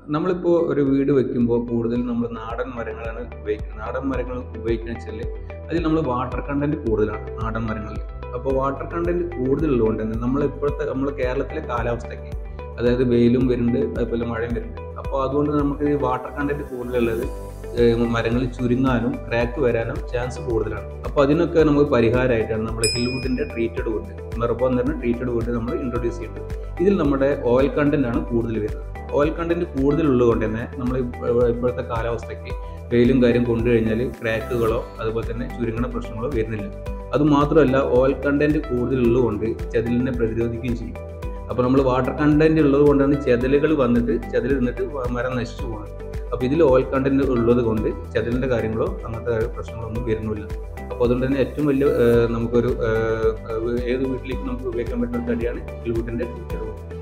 നമ്മളിപ്പോൾ ഒരു വീട് വെക്കുമ്പോൾ കൂടുതൽ നമ്മൾ നാടൻ മരങ്ങളാണ് ഉപയോഗിക്കുന്നത് നാടൻ മരങ്ങൾ ഉപയോഗിക്കുന്ന വെച്ചാൽ അതിൽ നമ്മൾ വാട്ടർ കണ്ടന്റ് കൂടുതലാണ് നാടൻ മരങ്ങളിൽ അപ്പോൾ വാട്ടർ കണ്ടന്റ് കൂടുതലുള്ളതുകൊണ്ട് തന്നെ നമ്മൾ ഇപ്പോഴത്തെ നമ്മൾ കേരളത്തിലെ കാലാവസ്ഥയ്ക്ക് അതായത് വെയിലും വരുന്നുണ്ട് അതുപോലെ മഴയും വരുന്നുണ്ട് അപ്പോൾ അതുകൊണ്ട് നമുക്ക് ഈ വാട്ടർ കണ്ടന്റ് കൂടുതലുള്ളത് മരങ്ങൾ ചുരുങ്ങാനും ക്രാക്ക് വരാനും ചാൻസ് കൂടുതലാണ് അപ്പോൾ അതിനൊക്കെ നമുക്ക് പരിഹാരമായിട്ടാണ് നമ്മൾ ഹിൽവുഡിൻ്റെ ട്രീറ്റഡ് വുഡ് മെർബോ എന്ന് പറഞ്ഞ ട്രീറ്റഡ് വുഡ് നമ്മൾ ഇൻട്രൊഡ്യൂസ് ചെയ്യുന്നത് ഇതിൽ നമ്മുടെ ഓയിൽ കണ്ടന്റ് ആണ് കൂടുതൽ വരുന്നത് ഓയിൽ കണ്ടന്റ് കൂടുതലുള്ളത് തന്നെ നമ്മൾ ഇപ്പോഴത്തെ കാലാവസ്ഥയ്ക്ക് വെയിലും കാര്യം കൊണ്ടു കഴിഞ്ഞാൽ ക്രാക്കുകളോ അതുപോലെ തന്നെ ചുരുങ്ങണ പ്രശ്നങ്ങളോ വരുന്നില്ല അതുമാത്രമല്ല ഓയിൽ കണ്ടന്റ് കൂടുതലുള്ളത് കൊണ്ട് ചെതിലിനെ പ്രതിരോധിക്കുകയും ചെയ്യും അപ്പോൾ നമ്മൾ വാട്ടർ കണ്ടന്റ് ഉള്ളത് കൊണ്ടാണ് ചെതലുകൾ വന്നിട്ട് ചെതൽ നിന്നിട്ട് മരം നശിച്ചു പോകുന്നത് അപ്പോൾ ഇതിൽ ഓയിൽ കണ്ടന്റ് ഉള്ളത് കൊണ്ട് ചെതലിൻ്റെ കാര്യങ്ങളോ അങ്ങനത്തെ പ്രശ്നങ്ങളൊന്നും വരുന്നില്ല അപ്പോൾ അതുകൊണ്ട് തന്നെ ഏറ്റവും വലിയ നമുക്കൊരു ഏത് വീട്ടിലേക്ക് നമുക്ക് ഉപയോഗിക്കാൻ പറ്റുന്ന തടിയാണ് ഗ്ലൂട്ടിൻ്റെ